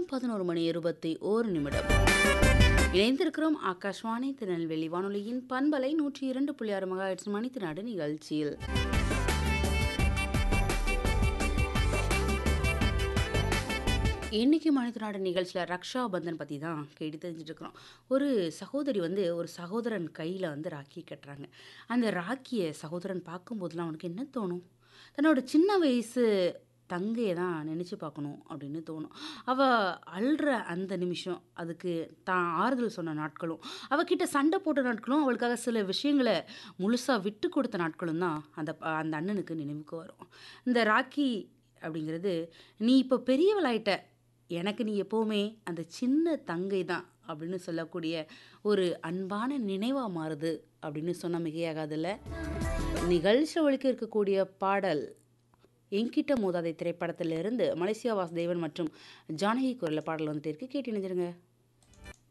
பதினோரு மணி இருபத்தி ஓரு நிமிடம் இணைந்திருக்கிறோம் ஆகாஷ்வாணி திருநெல்வேலி வானொலியின் பண்பலை நூற்றி இரண்டு புள்ளி ஆறு மகாஹெட்ஸ் மணித்தினாடு நிகழ்ச்சியில் இன்னைக்கு மனிதநாடு நிகழ்ச்சியில் ரக்ஷா பந்தன் பற்றி தான் கேட்டு தெரிஞ்சுட்டு இருக்கிறோம் ஒரு சகோதரி வந்து ஒரு சகோதரன் கையில் வந்து ராக்கி கட்டுறாங்க அந்த ராக்கியை சகோதரன் பார்க்கும்போதெல்லாம் அவனுக்கு என்ன தோணும் தன்னோட சின்ன வயசு தங்கையை தான் நினச்சி பார்க்கணும் அப்படின்னு தோணும் அவள் அழுற அந்த நிமிஷம் அதுக்கு தான் ஆறுதல் சொன்ன நாட்களும் அவகிட்ட சண்டை போட்ட நாட்களும் அவளுக்காக சில விஷயங்களை முழுசாக விட்டு கொடுத்த நாட்களும் தான் அந்த ப- அந்த அண்ணனுக்கு நினைவுக்கு வரும் இந்த ராக்கி அப்படிங்கிறது நீ இப்போ பெரியவளாயிட்ட எனக்கு நீ எப்போவுமே அந்த சின்ன தங்கை தான் அப்படின்னு சொல்லக்கூடிய ஒரு அன்பான நினைவாக மாறுது அப்படின்னு சொன்ன மிகையாகாதுல்ல நிகழ்ச்சி ஒழிக்க இருக்கக்கூடிய பாடல் என்கிட்ட மோதாதை திரைப்படத்திலிருந்து மலேசியா வாசுதேவன் மற்றும் ஜானகி குரல பாடல் வந்துட்டு இருக்கு கேட்டு இணைஞ்சிருங்க